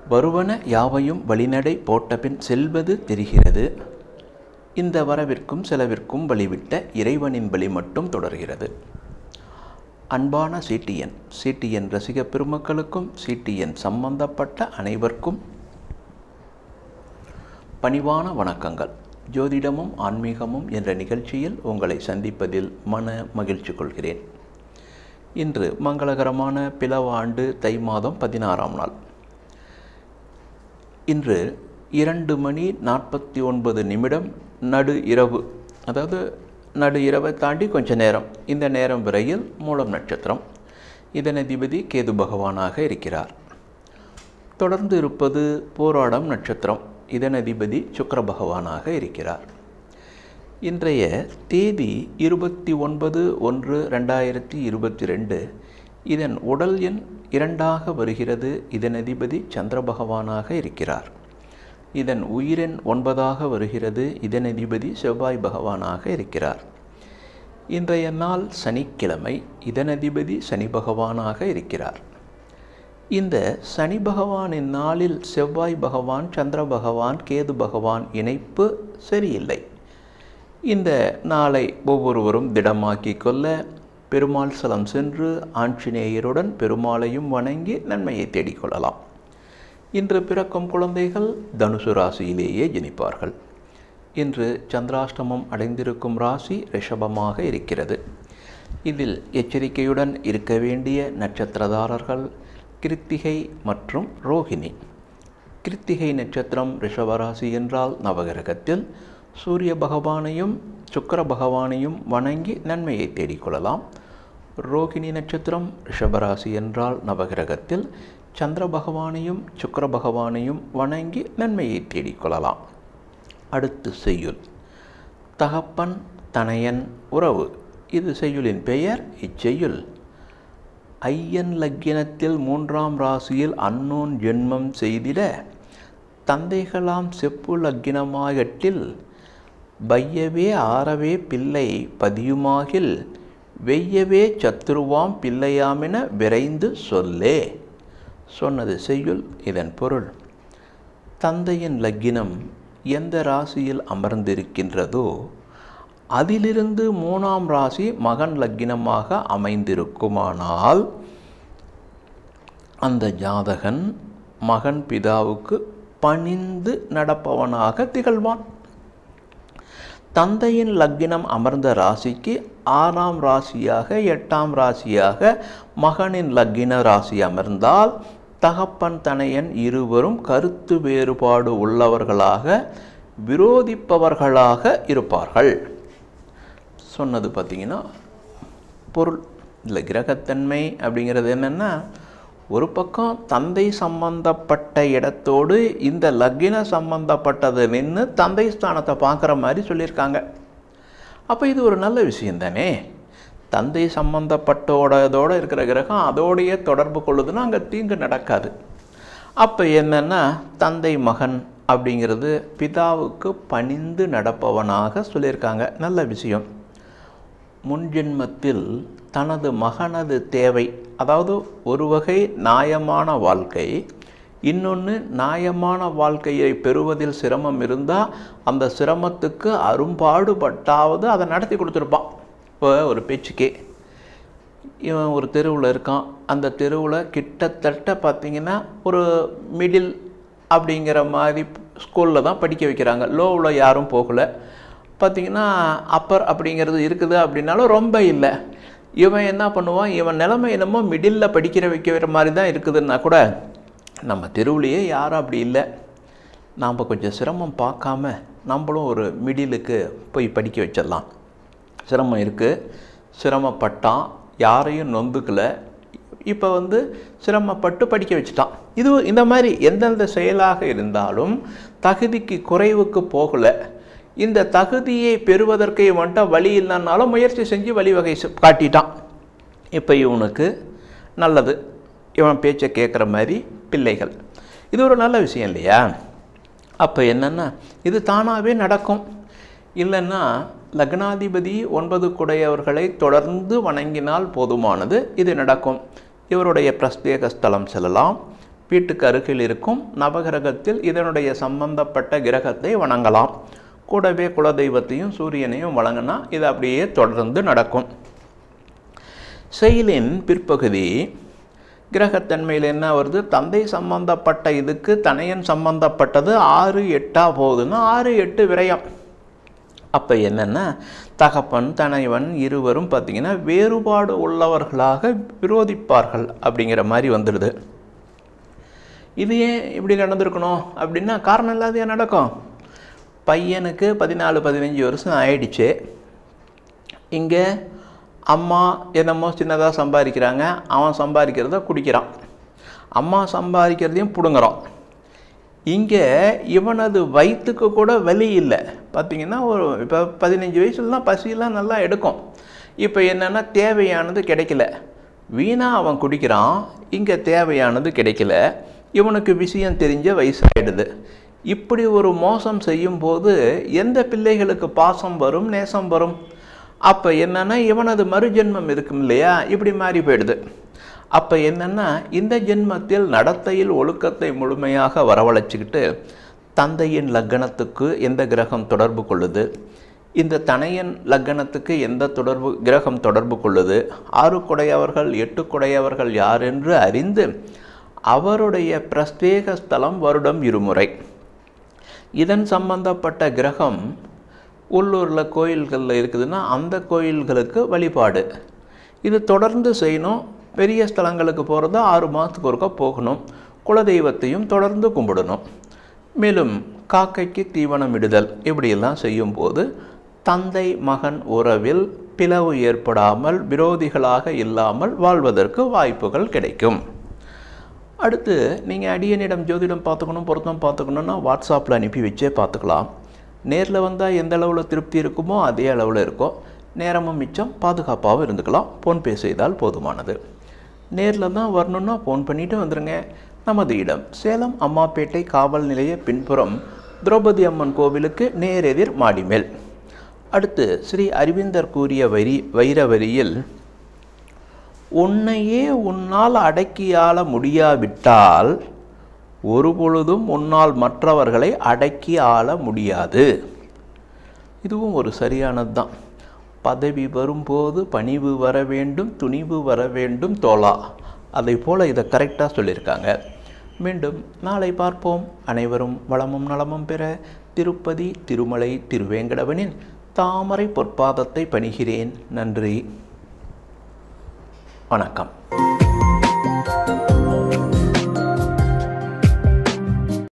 வருவன யாவையும் வழிநடை போட்டபின் செல்வது தெரிகிறது இந்த வரவிற்கும் செலவிற்கும் வழிவிட்ட இறைவனின் வழி மட்டும் தொடர்கிறது அன்பான சிடிஎன் சிடிஎன் ரசிக பெருமக்களுக்கும் சிடிஎன் சம்பந்தப்பட்ட அனைவருக்கும் பணிவான வணக்கங்கள் ஜோதிடமும் ஆன்மீகமும் என்ற நிகழ்ச்சியில் உங்களை சந்திப்பதில் மன மகிழ்ச்சி கொள்கிறேன் இன்று மங்களகரமான பிளவ ஆண்டு தை மாதம் பதினாறாம் நாள் இன்று இரண்டு மணி நாற்பத்தி ஒன்பது நிமிடம் நடு இரவு அதாவது நடு இரவை தாண்டி கொஞ்ச நேரம் இந்த நேரம் வரையில் மூலம் நட்சத்திரம் இதன் அதிபதி கேது பகவானாக இருக்கிறார் தொடர்ந்து இருப்பது போராடம் நட்சத்திரம் இதன் அதிபதி சுக்கர பகவானாக இருக்கிறார் இன்றைய தேதி இருபத்தி ஒன்பது ஒன்று ரெண்டாயிரத்தி இருபத்தி ரெண்டு இதன் உடல் எண் இரண்டாக வருகிறது இதன் அதிபதி சந்திர பகவானாக இருக்கிறார் இதன் உயிரெண் ஒன்பதாக வருகிறது இதன் அதிபதி செவ்வாய் பகவானாக இருக்கிறார் இன்றைய நாள் சனிக்கிழமை இதன் அதிபதி சனி பகவானாக இருக்கிறார் இந்த சனி பகவானின் நாளில் செவ்வாய் பகவான் சந்திர பகவான் கேது பகவான் இணைப்பு சரியில்லை இந்த நாளை ஒவ்வொருவரும் திடமாக்கி கொள்ள பெருமாள் ஸ்தலம் சென்று ஆஞ்சநேயருடன் பெருமாளையும் வணங்கி நன்மையை தேடிக்கொள்ளலாம் இன்று பிறக்கும் குழந்தைகள் தனுசு ராசியிலேயே ஜனிப்பார்கள் இன்று சந்திராஷ்டமம் அடைந்திருக்கும் ராசி ரிஷபமாக இருக்கிறது இதில் எச்சரிக்கையுடன் இருக்க வேண்டிய நட்சத்திரதாரர்கள் கிருத்திகை மற்றும் ரோஹிணி கிருத்திகை நட்சத்திரம் ரிஷபராசி என்றால் நவகிரகத்தில் சூரிய பகவானையும் சுக்கர பகவானையும் வணங்கி நன்மையை தேடிக்கொள்ளலாம் ரோகிணி நட்சத்திரம் ரிஷபராசி என்றால் நவகிரகத்தில் சந்திர பகவானையும் சுக்கர பகவானையும் வணங்கி நன்மையை தேடிக்கொள்ளலாம் அடுத்து செய்யுள் தகப்பன் தனையன் உறவு இது செய்யுளின் பெயர் இச்செய்யுள் ஐயன் லக்கினத்தில் மூன்றாம் ராசியில் அன்னோன் ஜென்மம் செய்திட தந்தைகளாம் செப்பு லக்கினமாகட்டில் பையவே ஆறவே பிள்ளை பதியுமாகில் வெய்யவே சத்துருவாம் பிள்ளையாமென விரைந்து சொல்லே சொன்னது செய்யுள் இதன் பொருள் தந்தையின் லக்கினம் எந்த ராசியில் அமர்ந்திருக்கின்றதோ அதிலிருந்து மூணாம் ராசி மகன் லக்கினமாக அமைந்திருக்குமானால் அந்த ஜாதகன் மகன் பிதாவுக்கு பணிந்து நடப்பவனாக திகழ்வான் தந்தையின் லக்கினம் அமர்ந்த ராசிக்கு ஆறாம் ராசியாக எட்டாம் ராசியாக மகனின் லக்கின ராசி அமர்ந்தால் தகப்பன் தனையன் இருவரும் கருத்து வேறுபாடு உள்ளவர்களாக விரோதிப்பவர்களாக இருப்பார்கள் சொன்னது பார்த்திங்கன்னா பொருள் இல்லை கிரகத்தன்மை அப்படிங்கிறது என்னென்னா ஒரு பக்கம் தந்தை சம்பந்தப்பட்ட இடத்தோடு இந்த லக்கின சம்பந்தப்பட்டது நின்று தந்தை ஸ்தானத்தை பார்க்குற மாதிரி சொல்லியிருக்காங்க அப்போ இது ஒரு நல்ல விஷயம் தானே தந்தை சம்பந்தப்பட்டோடதோடு இருக்கிற கிரகம் அதோடையே தொடர்பு கொள்ளுதுன்னா அங்கே தீங்கு நடக்காது அப்போ என்னென்னா தந்தை மகன் அப்படிங்கிறது பிதாவுக்கு பணிந்து நடப்பவனாக சொல்லியிருக்காங்க நல்ல விஷயம் முன்ஜென்மத்தில் தனது மகனது தேவை அதாவது ஒரு வகை நியாயமான வாழ்க்கை இன்னொன்று நியாயமான வாழ்க்கையை பெறுவதில் சிரமம் இருந்தால் அந்த சிரமத்துக்கு அரும்பாடுபட்டாவது அதை நடத்தி கொடுத்துருப்பான் இப்போ ஒரு பேச்சுக்கே இவன் ஒரு தெருவில் இருக்கான் அந்த தெருவில் கிட்டத்தட்ட பார்த்திங்கன்னா ஒரு மிடில் அப்படிங்கிற மாதிரி ஸ்கூலில் தான் படிக்க வைக்கிறாங்க லோவில் யாரும் போகலை பார்த்திங்கன்னா அப்பர் அப்படிங்கிறது இருக்குது அப்படின்னாலும் ரொம்ப இல்லை இவன் என்ன பண்ணுவான் இவன் நிலைமை என்னமோ மிடில் படிக்கிற வைக்கிற மாதிரி தான் இருக்குதுன்னா கூட நம்ம தெருவுலையே யாரும் அப்படி இல்லை நாம் கொஞ்சம் சிரமம் பார்க்காம நம்மளும் ஒரு மிடிலுக்கு போய் படிக்க வச்சிடலாம் சிரமம் இருக்குது சிரமப்பட்டான் யாரையும் நொந்துக்கலை இப்போ வந்து சிரமப்பட்டு படிக்க வச்சுட்டான் இது இந்த மாதிரி எந்தெந்த செயலாக இருந்தாலும் தகுதிக்கு குறைவுக்கு போகலை இந்த தகுதியை பெறுவதற்கு இவன்ட்ட வழி இல்லைன்னாலும் முயற்சி செஞ்சு வழிவகை செ- காட்டிட்டான் இப்போ இவனுக்கு நல்லது இவன் பேச்சை கேட்குற மாதிரி பிள்ளைகள் இது ஒரு நல்ல விஷயம் இல்லையா அப்போ என்னென்னா இது தானாகவே நடக்கும் இல்லைன்னா லக்னாதிபதி ஒன்பது குடையவர்களை தொடர்ந்து வணங்கினால் போதுமானது இது நடக்கும் இவருடைய பிரஸ்தேக ஸ்தலம் செல்லலாம் வீட்டுக்கு அருகில் இருக்கும் நவகிரகத்தில் இதனுடைய சம்பந்தப்பட்ட கிரகத்தை வணங்கலாம் கூடவே குலதெய்வத்தையும் சூரியனையும் வழங்கினா இது அப்படியே தொடர்ந்து நடக்கும் செயலின் பிற்பகுதி கிரகத்தன்மையில் என்ன வருது தந்தை சம்பந்தப்பட்ட இதுக்கு தனையன் சம்பந்தப்பட்டது ஆறு எட்டா போகுதுன்னா ஆறு எட்டு விரயம் அப்போ என்னென்னா தகப்பன் தனைவன் இருவரும் பார்த்திங்கன்னா வேறுபாடு உள்ளவர்களாக விரோதிப்பார்கள் அப்படிங்கிற மாதிரி வந்துடுது இது ஏன் இப்படி நடந்திருக்கணும் அப்படின்னா காரணம் இல்லாத ஏன் நடக்கும் பையனுக்கு பதினாலு பதினஞ்சு வருஷம் ஆயிடுச்சு இங்கே அம்மா என்னமோ சின்னதாக சம்பாதிக்கிறாங்க அவன் சம்பாதிக்கிறத குடிக்கிறான் அம்மா சம்பாதிக்கிறதையும் பிடுங்குறான் இங்கே இவனது வயிற்றுக்கு கூட வலி இல்லை பார்த்திங்கன்னா ஒரு இப்போ பதினஞ்சு வயசுலலாம் பசியெல்லாம் நல்லா எடுக்கும் இப்போ என்னென்னா தேவையானது கிடைக்கல வீணாக அவன் குடிக்கிறான் இங்கே தேவையானது கிடைக்கல இவனுக்கு விஷயம் தெரிஞ்ச வயசாகிடுது இப்படி ஒரு மோசம் செய்யும்போது எந்த பிள்ளைகளுக்கு பாசம் வரும் நேசம் வரும் அப்போ என்னென்னா இவனது மறுஜென்மம் இருக்கும் இல்லையா இப்படி மாறி போயிடுது அப்போ என்னென்னா இந்த ஜென்மத்தில் நடத்தையில் ஒழுக்கத்தை முழுமையாக வரவழைச்சிக்கிட்டு தந்தையின் லக்கணத்துக்கு எந்த கிரகம் தொடர்பு கொள்ளுது இந்த தனையன் லக்கணத்துக்கு எந்த தொடர்பு கிரகம் தொடர்பு கொள்ளுது ஆறு குடையவர்கள் எட்டு குடையவர்கள் யார் என்று அறிந்து அவருடைய பிரத்யேக ஸ்தலம் வருடம் இருமுறை இதன் சம்பந்தப்பட்ட கிரகம் உள்ளூரில் கோயில்களில் இருக்குதுன்னா அந்த கோயில்களுக்கு வழிபாடு இது தொடர்ந்து செய்யணும் பெரிய ஸ்தலங்களுக்கு போகிறது ஆறு மாதத்துக்கு ஒருக்கா போகணும் குலதெய்வத்தையும் தொடர்ந்து கும்பிடணும் மேலும் காக்கைக்கு தீவனம் இடுதல் இப்படியெல்லாம் செய்யும்போது தந்தை மகன் உறவில் பிளவு ஏற்படாமல் விரோதிகளாக இல்லாமல் வாழ்வதற்கு வாய்ப்புகள் கிடைக்கும் அடுத்து நீங்கள் அடியனிடம் ஜோதிடம் பார்த்துக்கணும் பொருத்தம் பார்த்துக்கணுன்னா வாட்ஸ்அப்பில் அனுப்பி வச்சே பார்த்துக்கலாம் நேரில் வந்தால் எந்த அளவில் திருப்தி இருக்குமோ அதே அளவில் இருக்கும் நேரமும் மிச்சம் பாதுகாப்பாகவும் இருந்துக்கலாம் ஃபோன்பே செய்தால் போதுமானது நேரில் தான் வரணுன்னா ஃபோன் பண்ணிவிட்டு வந்துடுங்க நமது இடம் சேலம் அம்மாப்பேட்டை காவல் நிலைய பின்புறம் திரௌபதி அம்மன் கோவிலுக்கு நேரெதிர் மாடிமேல் அடுத்து ஸ்ரீ அரவிந்தர் கூறிய வரி வைர வரியில் உன்னையே உன்னால் அடக்கியாள முடியாவிட்டால் ஒரு பொழுதும் உன்னால் மற்றவர்களை அடக்கி ஆள முடியாது இதுவும் ஒரு சரியானது தான் பதவி வரும்போது பணிவு வர வேண்டும் துணிவு வர வேண்டும் தோலா அதை போல் இதை கரெக்டாக சொல்லியிருக்காங்க மீண்டும் நாளை பார்ப்போம் அனைவரும் வளமும் நலமும் பெற திருப்பதி திருமலை திருவேங்கடவனின் தாமரை பொற்பாதத்தை பணிகிறேன் நன்றி வணக்கம்